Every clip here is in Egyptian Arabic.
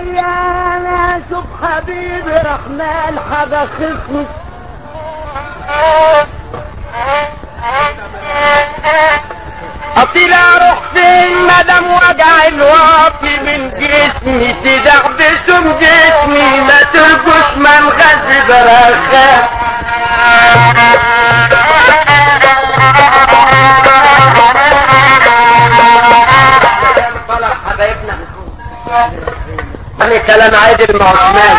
انا شوف حبيبي رحمن حدا خصني اطير اروح فين مدام وجع الواطي من جسمي تدعبسهم جسمي ما ترجوش من غز براخات حبايبنا يعني كلام عادل مع عثمان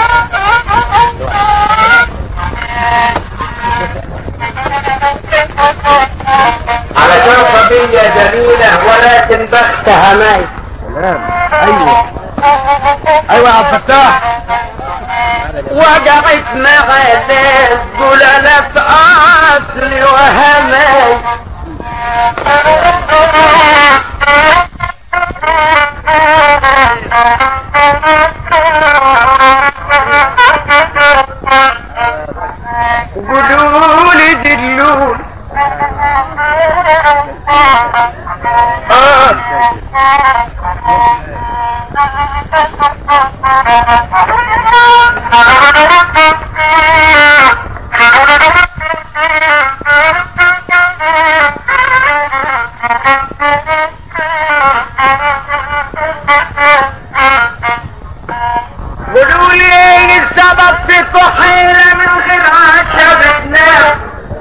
علشان صبية جميلة ولكن بختها ماي سلام ايوه ايوه يا عبد الفتاح وقعت مع ناس قول انا في اصلي وهماي قولوا لي دلول آه. قولوا لي ايه السبب في كحيلة من غير عشا بتنام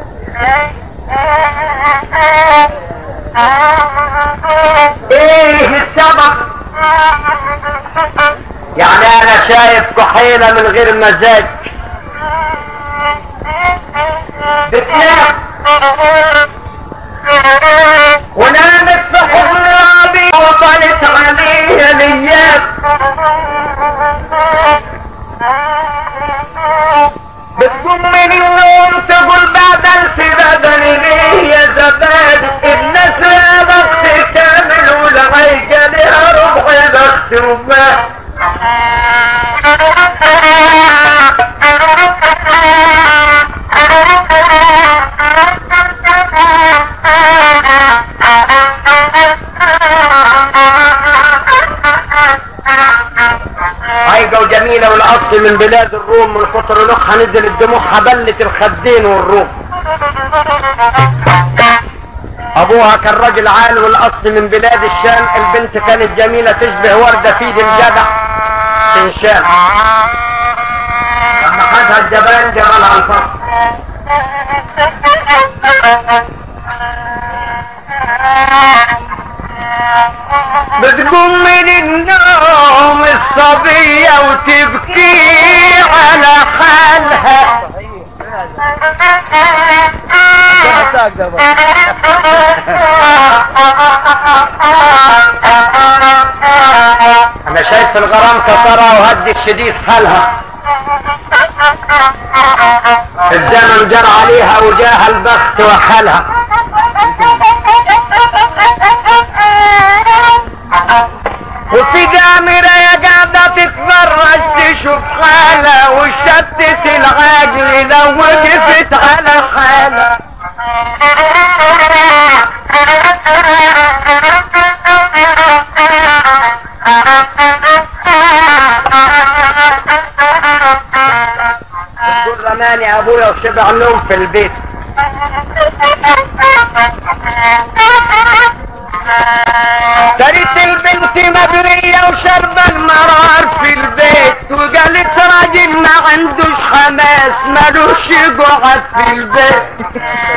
ايه السبب يعني انا شايف كحيلة من غير مزاج بتنام ونامت في حضن رابي وطلت عليها الايام بتقوم من النوم تقول بعد الف بدني ليه يا زمان الناس لا بخت كامل ولا عيجة لها ربع بخت وما عايجة وجميلة والاصل من بلاد الروم من كتر نوحها نزل الدموع حبلت الخدين والروم ابوها كان راجل عال والاصل من بلاد الشام البنت كانت جميلة تشبه وردة في ايد الجدع شنشان لما خدها الجبان جبلها الفرق بتقوم من النوم الصبية وتبكي على حالها انا شايف الغرام كسرها وهدي الشديد حالها الزمن جرى عليها وجاها البخت وحالها وفي جامرة يا قاعدة تتفرج تشوف حالها وشتت العجل لو وقفت على حالها تقول رماني ابويا وشبع النوم في البيت تريت البنت مبرية وشرب المرار في البيت وقالت راجل ما عندوش حماس ملوش قعد في البيت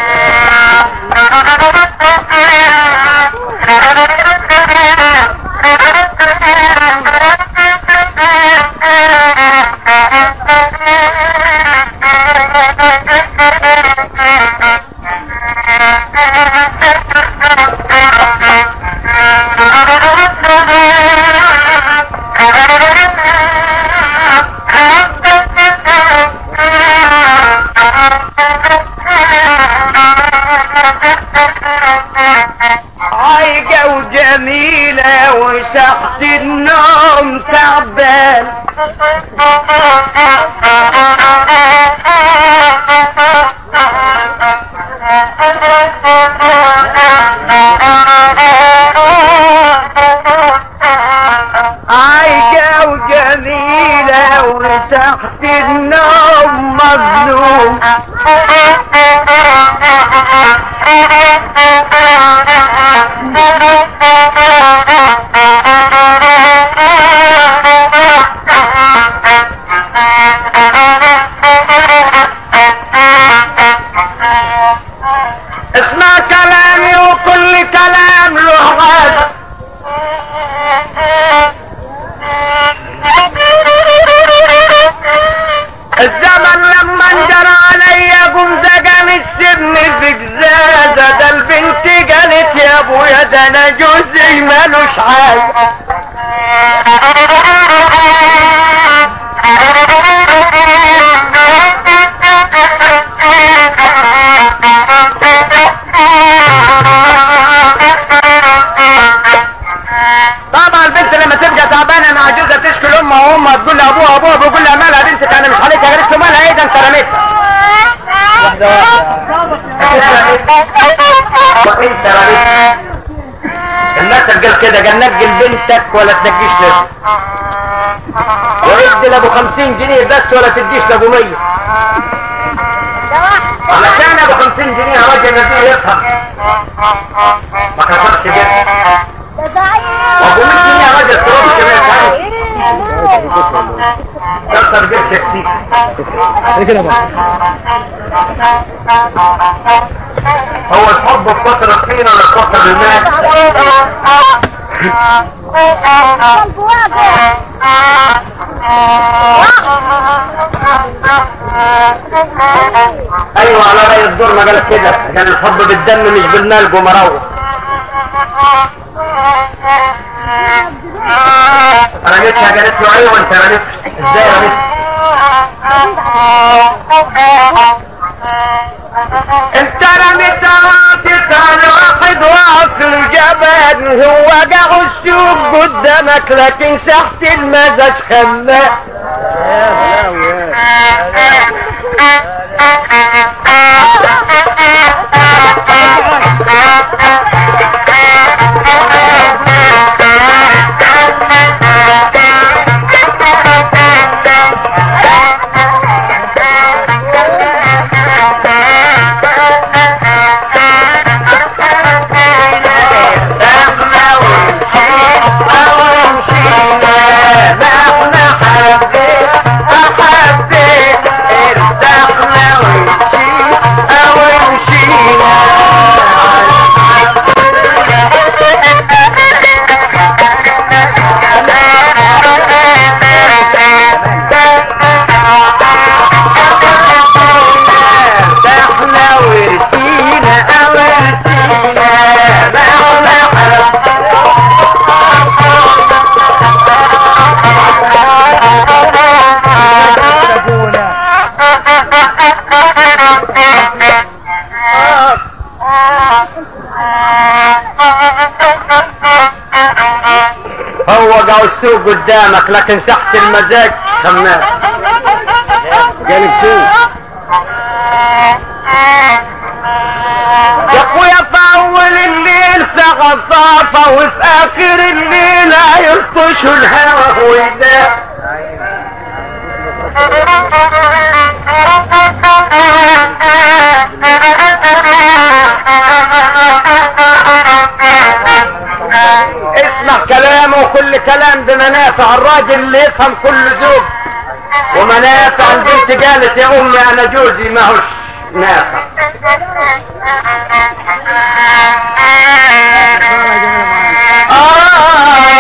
عايقة وجميلة وتحت النوم تعبان عايقة وجميلة ليلة وتحت النوم مظلوم اسمع كلامي وكل كلام له عاد الزمن لما انجر عليا قم زقن السبن في جزازة ده البنت قالت يا ابويا ده انا جوزي مالوش حاجة طبعا البنت لما تبقى تعبانه مع جوزها تشكي لامها وامها تقول لابوها ابوها بيقول لها مالها بنتك انا مش عليك قالت له مالها ايه ده انت رميتها واحدة واحدة وانت رميتها المثل قال كده قال نجل بنتك ولا تنجيش نفسك وادي لابو خمسين جنيه بس ولا تديش لابو مية علشان ابو خمسين جنيه راجل نبيه يفهم ما كسرش بيت وابو مية جنيه راجل تروح كمان كسر بيت كتير ايه كده بقى هو الحب في فترة حين ولا في فترة المال ايوه على رأي الدور ما قالك كده كان الحب بالدم مش بالمال مروح رميتها قالت له ايوه انت رميت ازاي رميت انت رميت عاطف على واحد واصل جبل هو قاع السوق قدامك لكن تحت المزاج خلاق احنا ونمشي ونمشينا احنا حبيت احبيت ارتحنا ونمشي ونمشينا ارتحنا ورسينا ورسينا مهما حب ابونا هو قاع السوق قدامك لكن تحت المزاج خماس جالب فين يا اخويا في اول الليل ساعة صافة وفي اخر الليل هيلطشوا الهوا وينام اسمع كلامه وكل كلام بمنافع الراجل اللي يفهم كل زوج ومنافع البنت قالت يا امي انا جوزي ما هوش نافع آه